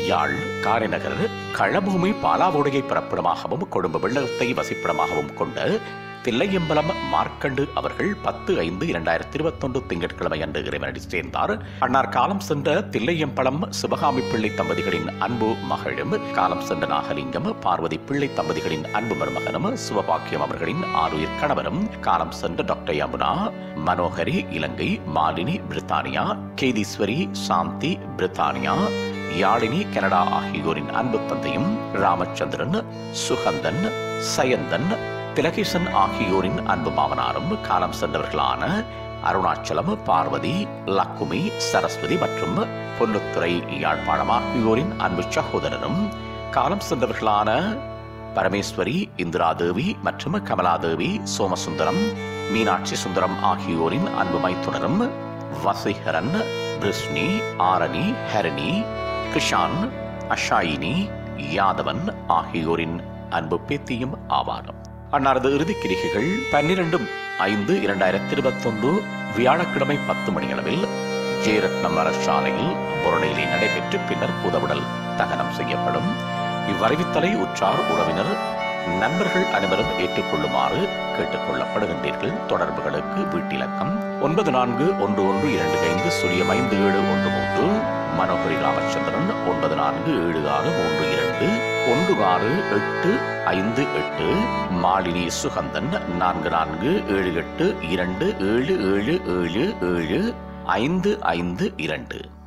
யாழ் காரைநகர் களபூமி பாலாவோடையை பிறப்பிடமாகவும் கொழும்பு வெள்ளத்தை வசிப்பிடமாகவும் கொண்ட தில்லையம்பலம் மார்க்கண்டு அவர்கள் பத்து ஐந்து இரண்டாயிரத்தி இருபத்தொன்று திங்கட்கிழமை அன்று இறைவனடி சேர்ந்தார் அன்னார் காலம் சென்ற தில்லையம்பலம் சிவகாமி பிள்ளை தம்பதிகளின் அன்பு மகளும் காலம் சென்ற நாகலிங்கம் பார்வதி பிள்ளை தம்பதிகளின் அன்பு மருமகனும் சிவபாக்கியம் அவர்களின் ஆறுயிர் கணவரும் காலம் சென்ற டாக்டர் யமுனா மனோகரி இலங்கை மாலினி பிரித்தானியா கேதீஸ்வரி சாந்தி பிரித்தானியா யாழினி கனடா ஆகியோரின் அன்பு தந்தையும் ராமச்சந்திரன் சுகந்தன் சயந்தன் திலகேசன் ஆகியோரின் அன்பு மாமனாரும் காலம் சென்றவர்களான அருணாச்சலம் பார்வதி லக்குமி சரஸ்வதி மற்றும் பொன்னுத்துறை யாழ்ப்பாணம் ஆகியோரின் அன்பு சகோதரரும் காலம் சென்றவர்களான பரமேஸ்வரி இந்திராதேவி மற்றும் கமலாதேவி சோமசுந்தரம் மீனாட்சி சுந்தரம் ஆகியோரின் அன்பு மைத்துனரும் வசீகரன் பிரிஸ்னி ஆரணி ஹரணி கிருஷான் அஷாயினி யாதவன் ஆகியோரின் அன்பு பேத்தியும் ஆவார் அன்னாரது இறுதிக் கிரிகைகள் பன்னிரண்டும் ஐந்து இரண்டாயிரத்தி இருபத்தொன்று வியாழக்கிழமை பத்து மணியளவில் ஜெயரத்னம் அரசாலையில் புரணையிலே நடைபெற்று பின்னர் புதவுடல் தகனம் செய்யப்படும் இவ்வறிவித்தலை உற்றார் உறவினர் நண்பர்கள் அனைவரும் ஏற்றுக்கொள்ளுமாறு கேட்டுக் கொள்ளப்படுகின்றீர்கள் தொடர்புகளுக்கு வீட்டிலக்கம் ஒன்பது நான்கு ஒன்று ஒன்று இரண்டு ஐந்து சுழியம் ஐந்து ஏழு ஒன்று மூன்று மனோகரி ராமச்சந்திரன் ஒன்பது நான்கு ஏழு ஆறு மூன்று இரண்டு ஒன்று ஆறு எட்டு ஐந்து எட்டு மாலினி சுகந்தன் நான்கு நான்கு ஏழு எட்டு இரண்டு ஏழு ஏழு ஏழு ஏழு ஐந்து ஐந்து இரண்டு